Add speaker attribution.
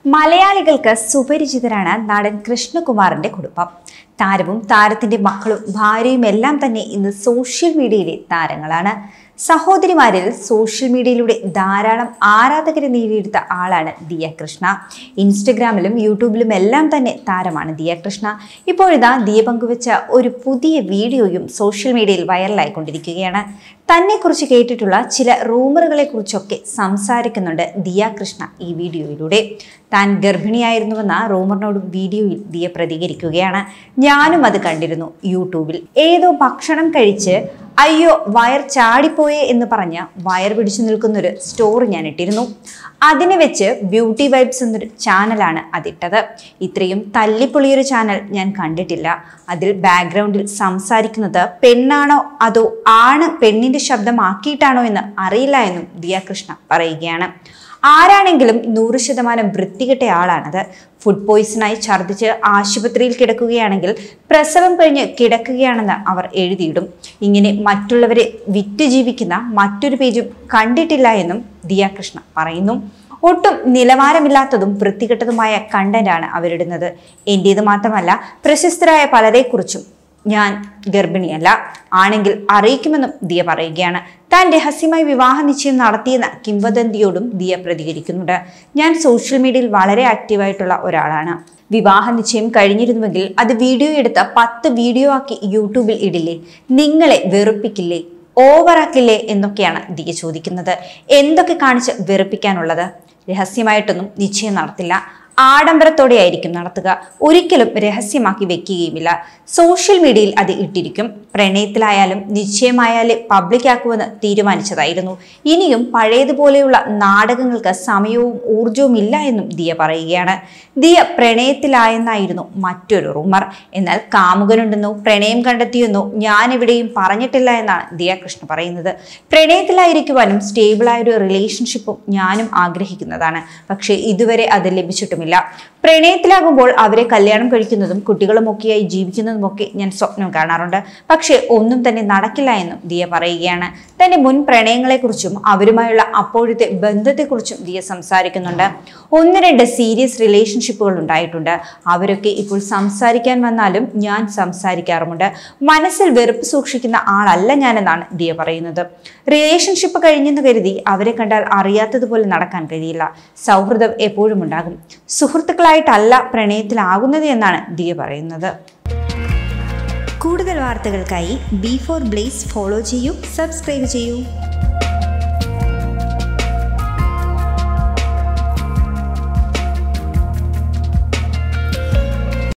Speaker 1: മലയാളികൾക്ക് സുപരിചിതരാണ് നടൻ കൃഷ്ണകുമാറിന്റെ കുടുംബം താരവും താരത്തിന്റെ മക്കളും ഭാര്യയും എല്ലാം തന്നെ ഇന്ന് സോഷ്യൽ മീഡിയയിലെ താരങ്ങളാണ് സഹോദരിമാരിൽ സോഷ്യൽ മീഡിയയിലൂടെ ധാരാളം ആരാധകരെ നേടിയെടുത്ത ആളാണ് ദിയ കൃഷ്ണ ഇൻസ്റ്റഗ്രാമിലും യൂട്യൂബിലും എല്ലാം തന്നെ താരമാണ് ദിയ കൃഷ്ണ ഇപ്പോഴിതാ ദിയ പങ്കുവച്ച ഒരു പുതിയ വീഡിയോയും സോഷ്യൽ മീഡിയയിൽ വൈറലായിക്കൊണ്ടിരിക്കുകയാണ് തന്നെക്കുറിച്ച് കേട്ടിട്ടുള്ള ചില റൂമറുകളെ കുറിച്ചൊക്കെ സംസാരിക്കുന്നുണ്ട് ദിയ കൃഷ്ണ ഈ വീഡിയോയിലൂടെ താൻ ഗർഭിണിയായിരുന്നുവെന്ന റൂമറിനോട് വീഡിയോയിൽ ദിയ പ്രതികരിക്കുകയാണ് ഞാനും അത് കണ്ടിരുന്നു യൂട്യൂബിൽ ഏതോ ഭക്ഷണം കഴിച്ച് അയ്യോ വയർ ചാടിപ്പോയേ എന്ന് പറഞ്ഞ് വയർ പിടിച്ചു നിൽക്കുന്നൊരു സ്റ്റോറി ഞാൻ ഇട്ടിരുന്നു അതിനെ വെച്ച് ബ്യൂട്ടി വൈബ്സ് എന്നൊരു ചാനലാണ് അതിട്ടത് ഇത്രയും തല്ലിപ്പൊളിയൊരു ചാനൽ ഞാൻ കണ്ടിട്ടില്ല അതിൽ ബാക്ക്ഗ്രൗണ്ടിൽ സംസാരിക്കുന്നത് പെണ്ണാണോ അതോ ആണ് പെണ്ണിന്റെ ശബ്ദമാക്കിയിട്ടാണോ എന്ന് അറിയില്ല എന്നും ദിയ കൃഷ്ണ പറയുകയാണ് ആരാണെങ്കിലും നൂറ് ശതമാനം വൃത്തികെട്ട ആളാണത് ഫുഡ് പോയിസണായി ഛർദ്ദിച്ച് ആശുപത്രിയിൽ കിടക്കുകയാണെങ്കിൽ പ്രസവം കഴിഞ്ഞ് കിടക്കുകയാണെന്ന് അവർ എഴുതിയിടും ഇങ്ങനെ മറ്റുള്ളവരെ വിറ്റ് ജീവിക്കുന്ന മറ്റൊരു പേജും കണ്ടിട്ടില്ല എന്നും ദിയ കൃഷ്ണ പറയുന്നു ഒട്ടും നിലവാരമില്ലാത്തതും വൃത്തികെട്ടതുമായ കണ്ടന്റാണ് അവരിടുന്നത് എൻ്റേത് മാത്രമല്ല പ്രശസ്തരായ പലരെക്കുറിച്ചും ഞാൻ ഗർഭിണിയല്ല ആണെങ്കിൽ അറിയിക്കുമെന്നും ദിയ പറയുകയാണ് താൻ രഹസ്യമായി വിവാഹ നിശ്ചയം നടത്തിയെന്ന കിംവദന്തിയോടും ദിയ പ്രതികരിക്കുന്നുണ്ട് ഞാൻ സോഷ്യൽ മീഡിയയിൽ വളരെ ആക്റ്റീവായിട്ടുള്ള ഒരാളാണ് വിവാഹ നിശ്ചയം കഴിഞ്ഞിരുന്നുവെങ്കിൽ അത് വീഡിയോ എടുത്ത് പത്ത് വീഡിയോ ആക്കി യൂട്യൂബിൽ ഇടില്ലേ നിങ്ങളെ വെറുപ്പിക്കില്ലേ ഓവറാക്കില്ലേ എന്നൊക്കെയാണ് ദിയ ചോദിക്കുന്നത് എന്തൊക്കെ കാണിച്ച് വെറുപ്പിക്കാനുള്ളത് രഹസ്യമായിട്ടൊന്നും നിശ്ചയം നടത്തില്ല ആഡംബരത്തോടെയായിരിക്കും നടത്തുക ഒരിക്കലും രഹസ്യമാക്കി വെക്കുകയുമില്ല സോഷ്യൽ മീഡിയയിൽ അത് ഇട്ടിരിക്കും പ്രണയത്തിലായാലും നിശ്ചയമായാലേ പബ്ലിക് ആക്കുമെന്ന് തീരുമാനിച്ചതായിരുന്നു ഇനിയും പഴയതുപോലെയുള്ള നാടകങ്ങൾക്ക് സമയവും ഊർജവും ഇല്ല എന്നും ദിയ പറയുകയാണ് ദിയ പ്രണയത്തിലായെന്നായിരുന്നു മറ്റൊരു റൂമർ എന്നാൽ കാമുകനുണ്ടെന്നോ പ്രണയം കണ്ടെത്തിയെന്നോ ഞാൻ എവിടെയും പറഞ്ഞിട്ടില്ല എന്നാണ് ദിയ കൃഷ്ണ പറയുന്നത് പ്രണയത്തിലായിരിക്കുവാനും സ്റ്റേബിളായ ഒരു റിലേഷൻഷിപ്പും ഞാനും ആഗ്രഹിക്കുന്നതാണ് പക്ഷേ ഇതുവരെ അത് ലഭിച്ചിട്ടുമില്ല പ്രണയത്തിലാകുമ്പോൾ അവരെ കല്യാണം കഴിക്കുന്നതും കുട്ടികളുമൊക്കെയായി ജീവിക്കുന്നതുമൊക്കെ ഞാൻ സ്വപ്നം കാണാറുണ്ട് പക്ഷേ ഒന്നും തന്നെ നടക്കില്ല എന്നും ദിയ പറയുകയാണ് തന്റെ മുൻ പ്രണയങ്ങളെക്കുറിച്ചും അവരുമായുള്ള അപ്പോഴത്തെ ബന്ധത്തെക്കുറിച്ചും ദിയ സംസാരിക്കുന്നുണ്ട് ഒന്ന് രണ്ട് സീരിയസ് റിലേഷൻഷിപ്പുകൾ ഉണ്ടായിട്ടുണ്ട് അവരൊക്കെ ഇപ്പോൾ സംസാരിക്കാൻ വന്നാലും ഞാൻ സംസാരിക്കാറുമുണ്ട് മനസ്സിൽ വെറുപ്പ് സൂക്ഷിക്കുന്ന ആളല്ല ഞാനെന്നാണ് ദിയ പറയുന്നത് റിലേഷൻഷിപ്പ് കഴിഞ്ഞെന്ന് കരുതി അവരെ കണ്ടാൽ അറിയാത്തതുപോലെ നടക്കാൻ കഴിയില്ല സൗഹൃദം എപ്പോഴും ഉണ്ടാകും സുഹൃത്തുക്കളായിട്ടല്ല പ്രണയത്തിലാകുന്നത് എന്നാണ് ദിയ പറയുന്നത് കൂടുതൽ വാർത്തകൾക്കായി ബി ഫോർ ബ്ലേസ് ഫോളോ ചെയ്യൂ സബ്സ്ക്രൈബ് ചെയ്യൂ